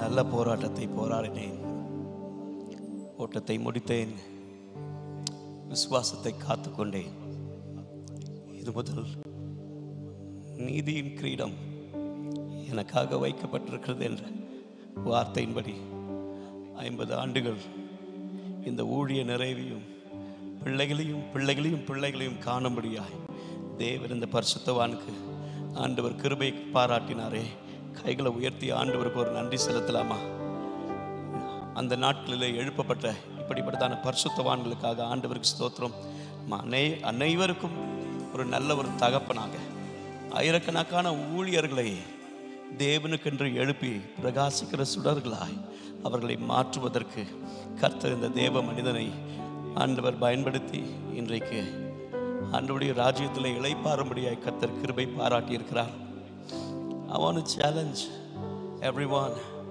நல்ல போராட்டத்தை போராடினேன் ஓட்டத்தை முடித்தேன் விசுவாசத்தை காத்துக்கொண்டேன் இது முதல் நீதியின் கிரீடம் எனக்காக வைக்கப்பட்டிருக்கிறது என்ற வார்த்தையின்படி ஐம்பது ஆண்டுகள் இந்த ஊழிய நிறைவையும் பிள்ளைகளையும் பிள்ளைகளையும் பிள்ளைகளையும் காணும்படியாய் தேவர் இந்த பரிசுத்தவானுக்கு ஆண்டவர் கிருபை பாராட்டினாரே கைகளை உயர்த்தி ஆண்டவருக்கு ஒரு நன்றி செலுத்தலாமா அந்த நாட்களில் எழுப்பப்பட்ட இப்படிப்பட்டதான பரிசுத்தவான்களுக்காக ஆண்டவருக்கு ஸ்தோத்திரம் ம- அனை அனைவருக்கும் ஒரு நல்ல ஒரு தகப்பனாக ஆயிரக்கணக்கான ஊழியர்களை தேவனுக்கென்று எழுப்பி பிரகாசிக்கிற சுடர்களாய் அவர்களை மாற்றுவதற்கு கர்த்தர் இந்த தேவ மனிதனை ஆண்டவர் பயன்படுத்தி இன்றைக்கு ஆண்டவருடைய ராஜ்யத்தில் இளைப்பாறும்படியாய் கர்த்தர் கிருபை பாராட்டியிருக்கிறார் I want to challenge everyone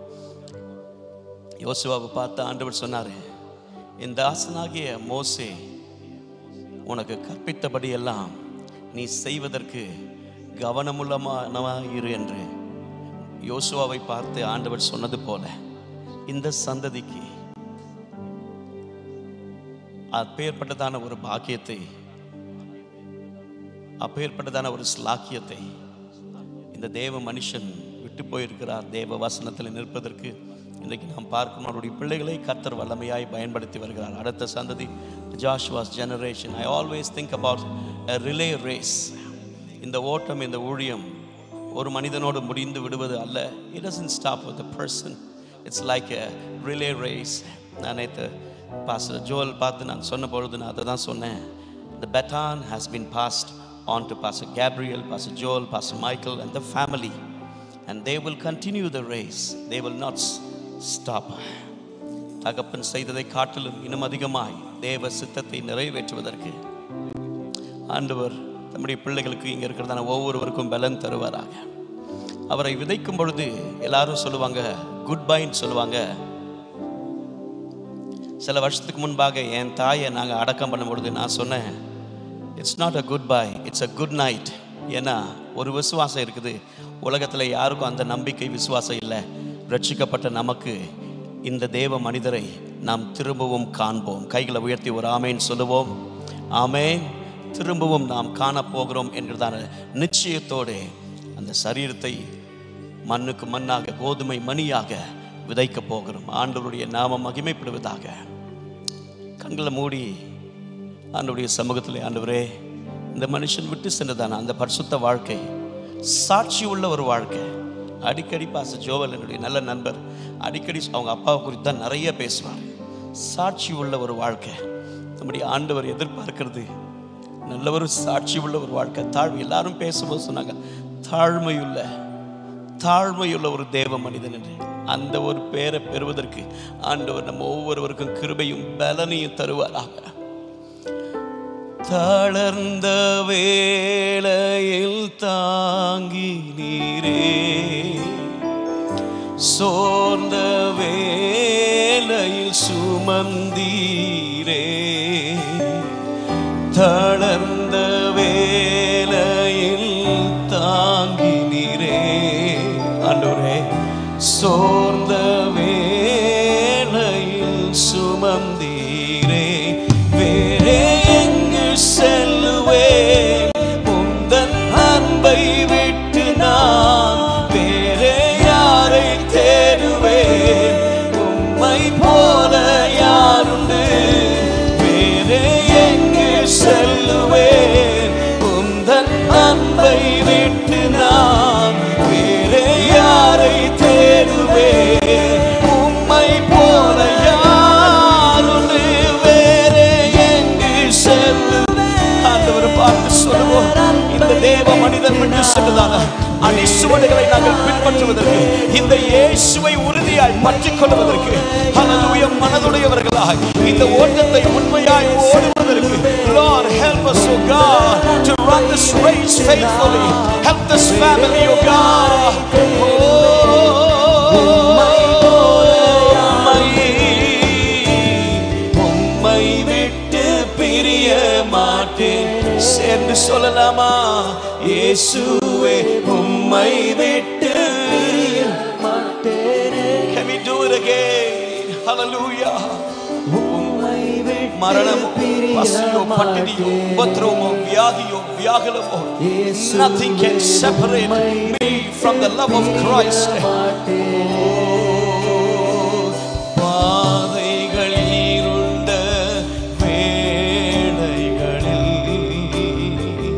யோசுவாவை பார்த்து ஆண்டவர் சொன்னார் என் தாசனாகிய மோசே உனக்கு கற்பித்தபடி எல்லாம் நீ செய்வதற்கு கவனமுள்ளமானவா இரு என்று யோசுவாவை பார்த்து ஆண்டவர் சொன்னது போல இந்த சந்ததிக்கு அப்பேற்பட்டதான ஒரு பாக்கியத்தை அப்பேற்பட்டதான ஒரு ஸ்லாக்கியத்தை இந்த தேவ மனுஷன் விட்டு போயிருக்கிறார் தேவ வசனத்தில் நிற்பதற்கு இன்றைக்கு நாம் பார்க்கும் அவருடைய பிள்ளைகளை கத்தர் வல்லமையாய் பயன்படுத்தி வருகிறார் அடுத்த சந்ததி Joshua's generation I always think about relay race இந்த ஓட்டம் இந்த ஊழியம் ஒரு மனிதனோடு முடிந்து விடுவது அல்ல it doesn't stop with a person it's like a relay race நான் நேற்று பாஸ்டர் ஜோல் பார்த்து நான் சொன்ன பொழுது நான் அதை தான் சொன்னேன் The baton has been passed on to Pastor Gabriel, Pastor Joel, Pastor Michael, and the family. And they will continue the race. They will not s- stop. தகப்பன் செய்ததை காட்டிலும் இன்னும் அதிகமாய் தேவ சித்தத்தை நிறைவேற்றுவதற்கு ஆண்டவர் நம்முடைய பிள்ளைகளுக்கு இங்கே இருக்கிறதான ஒவ்வொருவருக்கும் பலன் தருவாராக அவரை விதைக்கும் பொழுது எல்லாரும் சொல்லுவாங்க குட் பைன்னு சொல்லுவாங்க சில வருஷத்துக்கு முன்பாக என் தாயை நாங்கள் அடக்கம் பண்ணும் பொழுது நான் சொன்னேன் it's not a goodbye it's a good night ஏன்னா ஒரு விசுவாசம் இருக்குது உலகத்தில் யாருக்கும் அந்த நம்பிக்கை விசுவாசம் இல்லை ரட்சிக்கப்பட்ட நமக்கு இந்த தேவ மனிதரை நாம் திரும்பவும் காண்போம் கைகளை உயர்த்தி ஒரு ஆமேன் சொல்லுவோம் ஆமேன் திரும்பவும் நாம் காணப்போகிறோம் என்கிறதான நிச்சயத்தோடு அந்த சரீரத்தை மண்ணுக்கு மண்ணாக கோதுமை மணியாக விதைக்க போகிறோம் ஆண்டவருடைய நாமம் மகிமைப்படுவதாக கண்களை மூடி ஆண்டவருடைய சமூகத்தில் ஆண்டவரே இந்த மனுஷன் விட்டு சென்றதான அந்த பரிசுத்த வாழ்க்கை சாட்சி உள்ள ஒரு வாழ்க்கை அடிக்கடி பாச ஜோவல் என்னுடைய நல்ல நண்பர் அடிக்கடி அவங்க அப்பாவை குறித்து தான் நிறைய பேசுவார் சாட்சி உள்ள ஒரு வாழ்க்கை நம்முடைய ஆண்டவர் எதிர்பார்க்கிறது நல்ல ஒரு சாட்சி உள்ள ஒரு வாழ்க்கை தாழ்வு எல்லாரும் பேசும்போது சொன்னாங்க தாழ்மையுள்ள தாழ்மையுள்ள ஒரு தேவ மனிதன் என்று அந்த ஒரு பேரை பெறுவதற்கு ஆண்டவர் நம்ம ஒவ்வொருவருக்கும் கிருபையும் பலனையும் தருவாராக தளர்ந்த வேளையில் தாங்கி நீரே சோர்ந்த வேளையில் சுமந்தீரே தளர்ந்த வேளையில் தாங்கினீரே ஆண்டவரே சோர்ந்த வேளையில் சுமந்தீரே வேறே எங்கு செல்லுவேன் உந்தன் அன்பை விட்டு நான் வேறே யாரை தேடுவேன் உம்மை போல யாருண்டு வேறே எங்கு செல்லுவேன் உந்தன் அன்பை விட்டு நான் வேறே யாரை தேடுவேன் உம்மை போல யாருண்டு வேறே எங்கு செல்லுவேன் ஆண்டவர் பார்த்து சொல்லுவோம் இந்த தேவ மனிதன் விட்டு செல்லுதான அடிசுவடுகளை நாங்கள் பின்பற்றுவதற்கு இந்த இயேசுவை உறுதியாய் பற்றிக் கொள்வதற்கு ஹalleluya மனதுடையவர்களாய் இந்த ஓட்டத்தை உண்மையாய் ஓடுவதற்கு Lord help us oh God to run this race faithfully help this family oh God உம்மை விட்டு பிரிய மாட்டேன் சேர்ந்து சொல்லலாமா இயேசுவே உம்மை விட்டு பிரிய மாட்டேனே Can we hallelujah மரணமோ பசியோ பட்டினியோ உபத்திரவமோ வியாதியோ வியாகுலமோ nothing can separate me from the love of Christ பாதைகள் இருண்ட வேளைகளில்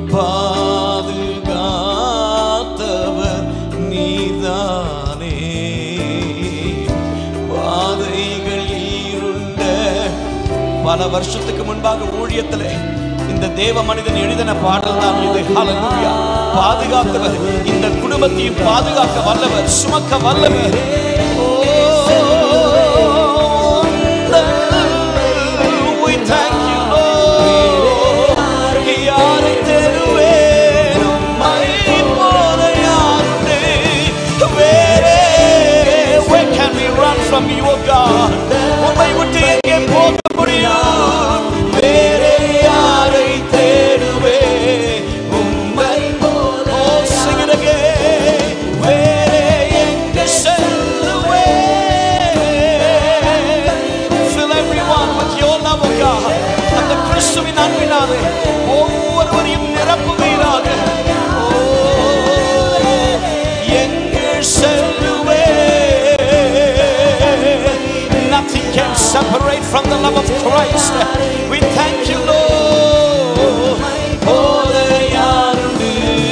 பாதுகாத்தவர் நீதானே பாதைகள் இருண்ட பல வருஷத்துக்கு முன்பாக ஊழியத்திலே இந்த தேவ மனிதன் எழுதின பாடல் தான் இது ஹalleluya பாதுகாத்தவர் இந்த குடும்பத்தையும் பாதுகாக்க வல்லவர் சுமக்க வல்லவர் We thank you, Lord. யாரை தேடுவேன்? உம்மை போல யாருண்டு? வேறே, where can we run from you, O God? உம்மை விட்டு எங்கே போக முடியும்? வேறே யாரை தேடுவேன்? உம்மை போல Oh, sing it again. வேறே எங்கே செல்லுவேன்? Fill everyone with your love, O God. அந்த கிறிஸ்துவின் அன்பினாலே ஒவ்வொருவரையும் நிரப்புவீராக ஓ, எங்கே செல்லுவேன்? Nothing can separate from the love of Christ. We thank you, Lord. போல யாருண்டு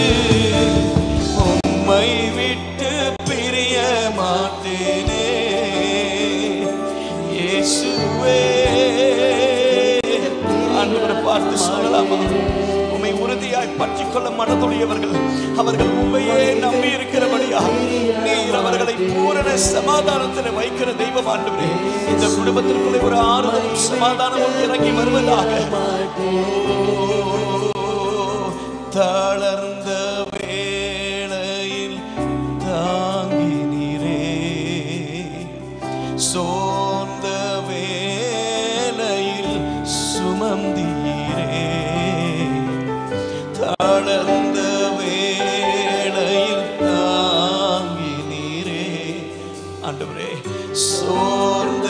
உம்மை விட்டு பிரிய மாட்டேனே இயேசுவே ஆண்டவரை பார்த்து சொல்லலாமா உம்மை உறுதியாய் பற்றிக் கொள்ள மனதுடையவர்கள் அவர்கள் உண்மையே நம்பி இருக்கிறபடியா நீர் அவர்களை பூரண சமாதானத்தில் வைக்கிற தெய்வம் ஆண்டவரே இந்த குடும்பத்திற்குள்ளே ஒரு ஆறுதலும் சமாதானமும் இறங்கி வருவதாக தளர்ந்த வேளையில் தாங்கினீரே சோர்ந்த வேளையில் சுமந்தீரே தளர்ந்த வேளையில் தாங்கினீரே ஆண்டவரே சோர்ந்த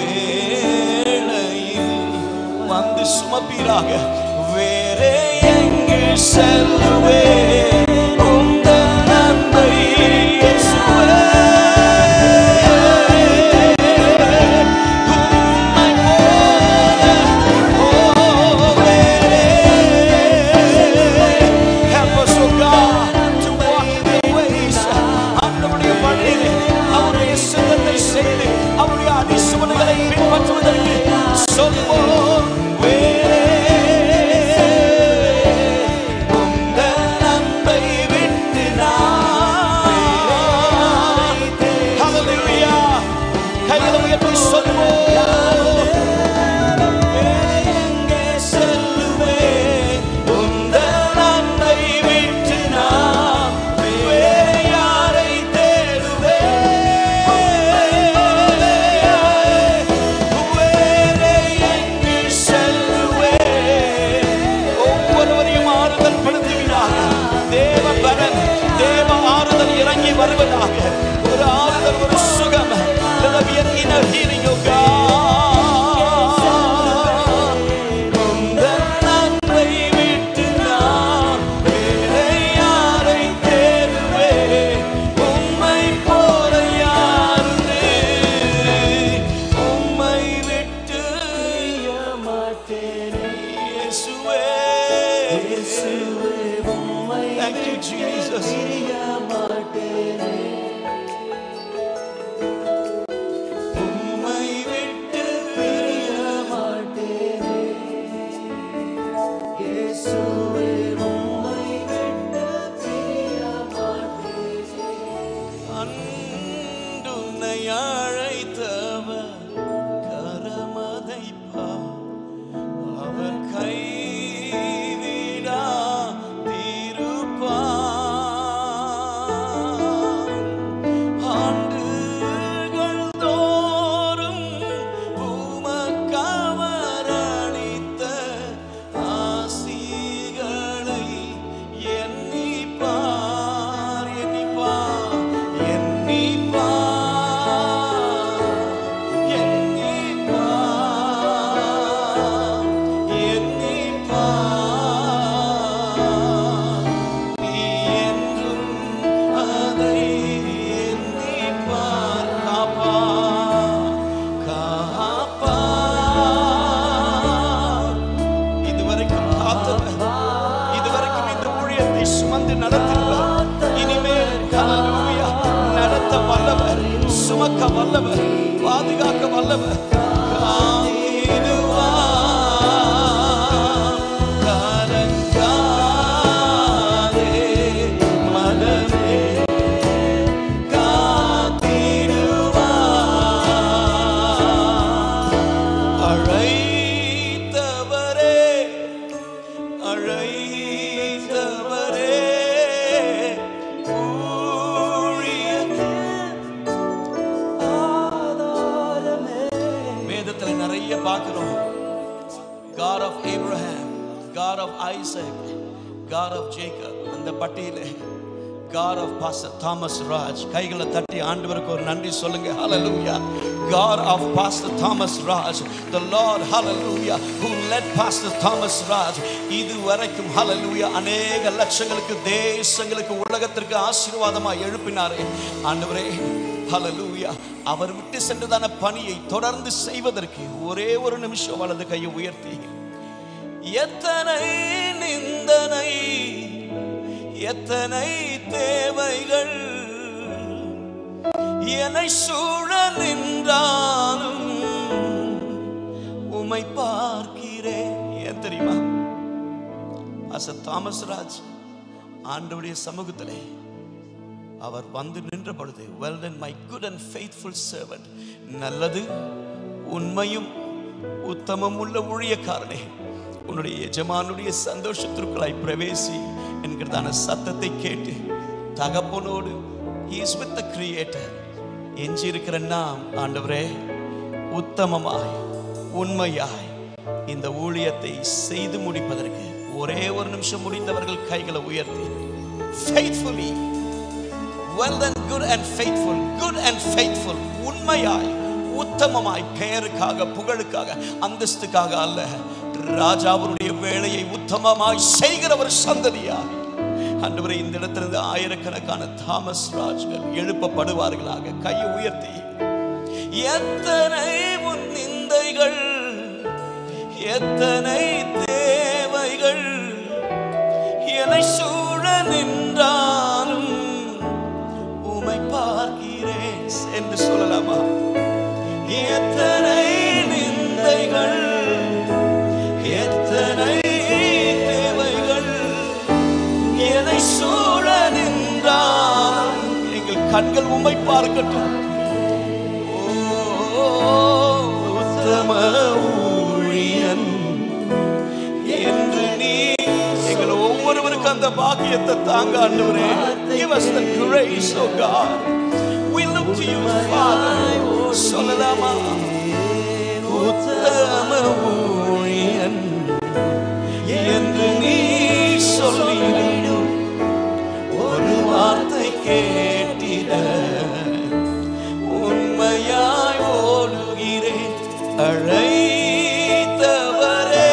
வேளையில் வந்து சுமப்பீராக வேறே எங்கு செல்லுவே உந்தன் நன்மை இயேசுவே. உம்மை போல, ஓ, வேறே. Help us, oh God, to walk in your ways. ஆண்டவருடைய வழியிலே, அவருடைய சித்தத்தை செய்து, அவருடைய அடிசுவடுகளை பின்பற்றுவதற்கு சொல்வோம். வேறே உந்தன் அன்பை விட்டு நான் Hallelujah. கைகளை உயர்த்தி சொல்வோம். வேறே எங்கே செல்லுவேன்? உந்தன் அன்பை விட்டு நான் வேறே யாரை தேடுவேன்? வேறே எங்கு செல்லுவேன்? ஒவ்வொருவரையும் ஆறுதல் படுத்துவீராக. தேவ பலன், தேவ ஆறுதல் இறங்கி வருவதாக ஒரு ஆறுதல் ஒரு சுகம் Let there be an inner healing, oh God. உந்தன் அன்பை விட்டு நான் வேறே யாரை தேடுவேன்? உம்மை போல யாருண்டு? உம்மை விட்டு இயேசுவே. Thank you, Jesus. உம்மை விட்டு பிரிய அன்றுன்னை அழைத்தவர் கரமதைப்பா அவர் கைவிடா திருப்பார் ஆண்டுகள் தோறும் உமக்கவர் அளித்த ஆசிகளை எண்ணிப்பார் எண்ணிப்பார் எண்ணிப்பார் காக்க வல்லவர் பாதுகாக்க வல்லவர் காத்திடுவார், கலங்காதே மனமே காத்திடுவார். அழைத்தவரே அழைத்தவரே ஊழியத்தின் ஆதாரமே. வேதத்துல நிறைய பார்க்கிறோம் God of Abraham, God of Isaac, God of Jacob அந்த பட்டியலே God of Pastor Thomas Raj கைகளை தட்டி ஆண்டவருக்கு ஒரு நன்றி சொல்லுங்க hallelujah God of Pastor Thomas Raj the Lord hallelujah who led Pastor Thomas Raj இது வரைக்கும் hallelujah அநேக லட்சங்களுக்கு தேசங்களுக்கு உலகத்திற்கு ஆசீர்வாதமாக எழுப்பினாரே ஆண்டவரே ஹalleluya அவர் விட்டு சென்றதான பணியை தொடர்ந்து செய்வதற்கு ஒரே ஒரு நிமிஷம் வலது கையை உயர்த்தி எத்தனை நிந்தனை எத்தனை தேவைகள் என்னை சூழ நின்றாலும் உமை பார்க்கிறேன் ஏன் தெரியுமா அச தாமஸ் ராஜ் ஆண்டவருடைய சமூகத்திலே அவர் வந்து நின்ற பொழுது well done my good and faithful servant நல்லது உண்மையும் உத்தமம் உள்ள ஊழியக்காரனே உன்னுடைய எஜமானுடைய சந்தோஷத்திற்குள்ளாய் பிரவேசி என்கிறதான சத்தத்தை கேட்டு தகப்பனோடு இஸ் வித் த கிரியேட்டர் எஞ்சி இருக்கிற நாம் ஆண்டவரே உத்தமமாய் உண்மையாய் இந்த ஊழியத்தை செய்து முடிப்பதற்கு ஒரே ஒரு நிமிஷம் முடிந்தவர்கள் கைகளை உயர்த்தி faithfully well and good and faithful good and faithful உண்மையாய் உத்தமமாய் பெயருக்காக புகழுக்காக அந்தஸ்துக்காக அல்ல ராஜாவுடைய வேலையை உத்தமமாய் செய்கிற ஒரு சந்ததியாய் ஆண்டவரே இந்த இடத்திலிருந்து ஆயிரக்கணக்கான தாமஸ் ராஜ்கள் எழுப்பப்படுவார்களாக கையை உயர்த்தி எத்தனை உன் நிந்தைகள் எத்தனை தேவைகள் என்னை சூழ நின்றாலும் உமை பார்க்கிறேன் என்று சொல்லலாமா எத்தனை நிந்தைகள் எத்தனை தேவைகள் என்னை சூழ நின்றால் எங்கள் கண்கள் உம்மை பார்க்கட்டும் ஓ, உத்தம ஊழியன் என்று நீ எங்கள் ஒவ்வொருவருக்கும் அந்த பாக்கியத்தை தாங்க ஆண்டவரே give us the grace oh God we look to you Father சொல்லலாமா உத்தம ஊழியன் என்று நீ சொல்லிடும் ஒரு வார்த்தை கேட்டிட உண்மையாய் ஓடுகிறேன் அழைத்தவரே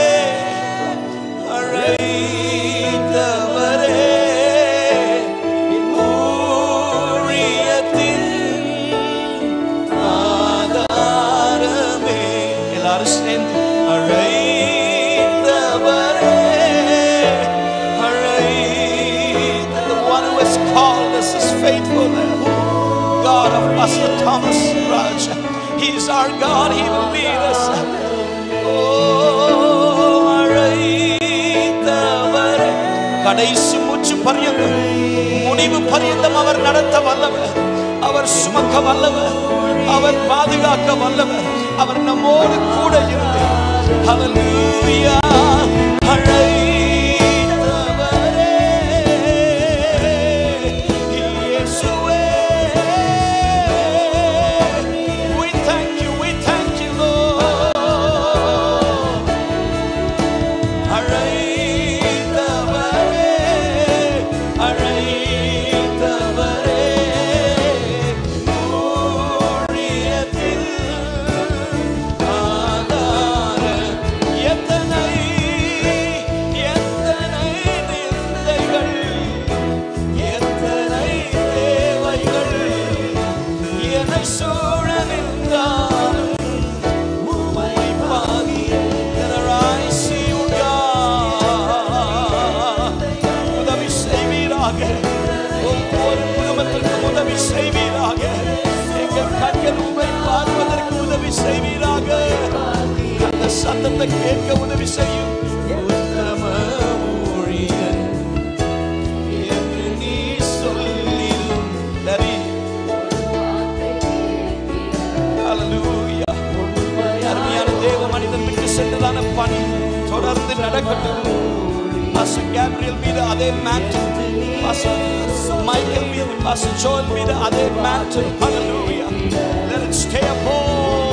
அழைத்தவரே ஊழியத்தின் ஆதாரமே எல்லாரும் சேர்ந்து அழைத்தவரே அழைத்த the one who has called us is faithful God of Pastor Thomas Raj He is our God He will lead us Oh, அழைத்தவரே கடைசி மூச்சு பரியந்தம் முடிவு பரியந்தம் அவர் நடத்த வல்லவர் அவர் சுமக்க வல்லவர் அவர் பாதுகாக்க வல்லவர் அவர் நம்மோடு கூட இருந்து ஹalleluya அழைத்தவரே இயேசுவே we thank you we thank you Lord அழைத்தவரே அழைத்தவரே ஊழியத்தில் ஆதார எத்தனை எத்தனை நிந்தைகள் எத்தனை வார்த்தைகளை கேட்க உதவி செய்யும் உத்தம ஊழியன் என்று நீ சொல்லிடும் Daddy. Hallelujah. அருமையான தேவ மனிதன் விட்டு சென்றதான பணி தொடர்ந்து நடக்கட்டும் பாஸ்டர் கேப்ரியல் மீது அதே மேட்டில் பாஸ்டர் மைக்கேல் மீது பாஸ்டர் ஜோல் மீது அதே மேட்டில் Hallelujah. Let it stay upon